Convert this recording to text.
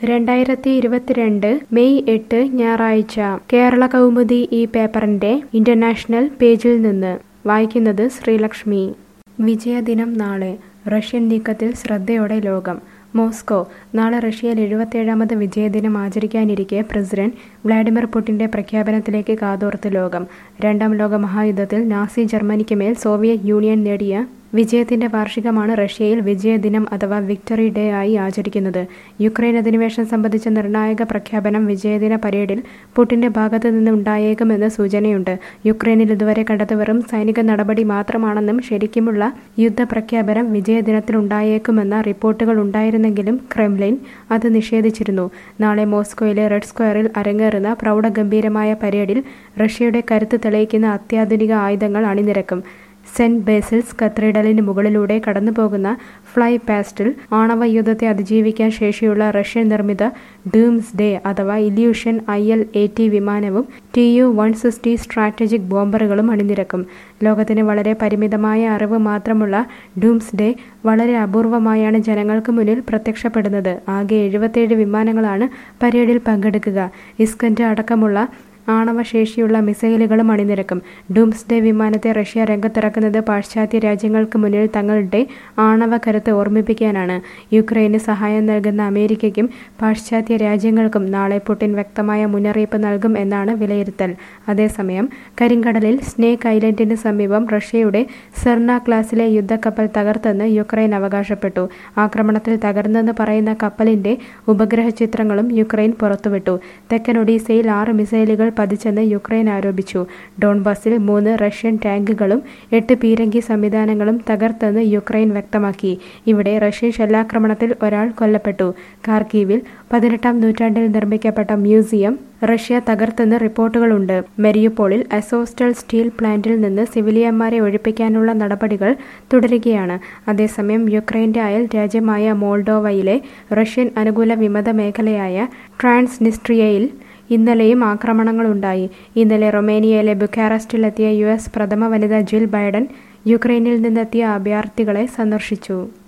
രണ്ടായിരത്തി ഇരുപത്തിരണ്ട് മെയ് എട്ട് ഞായറാഴ്ച കേരള കൗമുദി ഈ പേപ്പറിന്റെ ഇന്റർനാഷണൽ പേജിൽ നിന്ന് വായിക്കുന്നത് ശ്രീലക്ഷ്മി വിജയദിനം നാളെ റഷ്യൻ നീക്കത്തിൽ ശ്രദ്ധയോടെ ലോകം മോസ്കോ നാളെ റഷ്യയിൽ എഴുപത്തേഴാമത് വിജയദിനം ആചരിക്കാനിരിക്കെ പ്രസിഡന്റ് വ്ളാഡിമിർ പുടിന്റെ പ്രഖ്യാപനത്തിലേക്ക് കാതോർത്ത് ലോകം രണ്ടാം ലോക മഹായുദ്ധത്തിൽ നാസി ജർമ്മനിക്ക് മേൽ സോവിയറ്റ് യൂണിയൻ നേടിയ വിജയത്തിന്റെ വാർഷികമാണ് റഷ്യയിൽ വിജയദിനം അഥവാ വിക്ടറി ഡേ ആയി ആചരിക്കുന്നത് യുക്രൈൻ അധിനിവേശം സംബന്ധിച്ച നിർണായക പ്രഖ്യാപനം വിജയദിന പരേഡിൽ പുടിന്റെ ഭാഗത്തു നിന്ന് ഉണ്ടായേക്കുമെന്ന് സൂചനയുണ്ട് യുക്രൈനിൽ ഇതുവരെ കണ്ടത് വെറും സൈനിക നടപടി മാത്രമാണെന്നും ശരിക്കുമുള്ള യുദ്ധപ്രഖ്യാപനം വിജയദിനത്തിലുണ്ടായേക്കുമെന്ന റിപ്പോർട്ടുകൾ ഉണ്ടായിരുന്നെങ്കിലും ക്രെംലിൻ അത് നിഷേധിച്ചിരുന്നു നാളെ മോസ്കോയിലെ റെഡ് സ്ക്വയറിൽ അരങ്ങേറുന്ന പ്രൗഢഗംഭീരമായ പരേഡിൽ റഷ്യയുടെ കരുത്ത് തെളിയിക്കുന്ന അത്യാധുനിക ആയുധങ്ങൾ അണിനിരക്കും സെന്റ് ബേസിൽസ് കത്തീഡ്രലിന് മുകളിലൂടെ കടന്നുപോകുന്ന ഫ്ലൈ പാസ്റ്റിൽ ആണവ യുദ്ധത്തെ അതിജീവിക്കാൻ ശേഷിയുള്ള റഷ്യൻ നിർമ്മിത ഡൂംസ് ഡേ അഥവാ Ilyushin I L A T വിമാനവും T U one sixty strategic ബോംബറുകളും അണിനിരക്കും ലോകത്തിന് വളരെ പരിമിതമായ അറിവ് മാത്രമുള്ള ഡൂംസ് ഡേ വളരെ അപൂർവമായാണ് ജനങ്ങൾക്ക് മുന്നിൽ പ്രത്യക്ഷപ്പെടുന്നത് ആകെ എഴുപത്തേഴ് വിമാനങ്ങളാണ് പരേഡിൽ പങ്കെടുക്കുക ഇസ്കൻഡ് അടക്കമുള്ള ആണവശേഷിയുള്ള മിസൈലുകളും അണിനിരക്കും ഡൂംസ്ഡേ വിമാനത്തെ റഷ്യ രംഗത്തിറക്കുന്നത് പാശ്ചാത്യ രാജ്യങ്ങൾക്ക് മുന്നിൽ തങ്ങളുടെ ആണവ കരുത്ത് ഓർമ്മിപ്പിക്കാനാണ് യുക്രൈന് സഹായം നൽകുന്ന അമേരിക്കയ്ക്കും പാശ്ചാത്യ രാജ്യങ്ങൾക്കും നാളെ പുടിൻ വ്യക്തമായ മുന്നറിയിപ്പ് നൽകും എന്നാണ് വിലയിരുത്തൽ അതേസമയം കരിങ്കടലിൽ സ്നേക്ക് ഐലൻഡിന് സമീപം റഷ്യയുടെ സെർണ ക്ലാസിലെ യുദ്ധക്കപ്പൽ തകർത്തെന്ന് യുക്രൈൻ അവകാശപ്പെട്ടു ആക്രമണത്തിൽ തകർന്നെന്ന് പറയുന്ന കപ്പലിന്റെ ഉപഗ്രഹ ചിത്രങ്ങളും യുക്രൈൻ പുറത്തുവിട്ടു തെക്കൻ ഒഡീസയിൽ ആറ് മിസൈലുകൾ പതിച്ചെന്ന് യുക്രൈൻ ആരോപിച്ചു ഡോൺബാസിൽ മൂന്ന് റഷ്യൻ ടാങ്കുകളും എട്ട് പീരങ്കി സംവിധാനങ്ങളും തകർത്തെന്ന് യുക്രൈൻ വ്യക്തമാക്കി ഇവിടെ റഷ്യൻ ഷെല്ലാക്രമണത്തിൽ ഒരാൾ കൊല്ലപ്പെട്ടു കാർക്കീവിൽ പതിനെട്ടാം നൂറ്റാണ്ടിൽ നിർമ്മിക്കപ്പെട്ട മ്യൂസിയം റഷ്യ തകർത്തെന്ന് റിപ്പോർട്ടുകളുണ്ട് മെരിയുപോളിൽ അസോസ്റ്റൽ സ്റ്റീൽ പ്ലാന്റിൽ നിന്ന് സിവിലിയന്മാരെ ഒഴിപ്പിക്കാനുള്ള നടപടികൾ തുടരുകയാണ് അതേസമയം യുക്രൈന്റെ അയൽ രാജ്യമായ മോൾഡോവയിലെ റഷ്യൻ അനുകൂല വിമത മേഖലയായ ട്രാൻസ്നിസ്ട്രിയയിൽ ഇന്നലെയും ആക്രമണങ്ങളുണ്ടായി ഇന്നലെ റൊമേനിയയിലെ ബുക്കാറസ്റ്റിലെത്തിയ യു എസ് പ്രഥമ വനിത ജിൽ ബൈഡൻ യുക്രൈനിൽ നിന്നെത്തിയ അഭയാർത്ഥികളെ സന്ദർശിച്ചു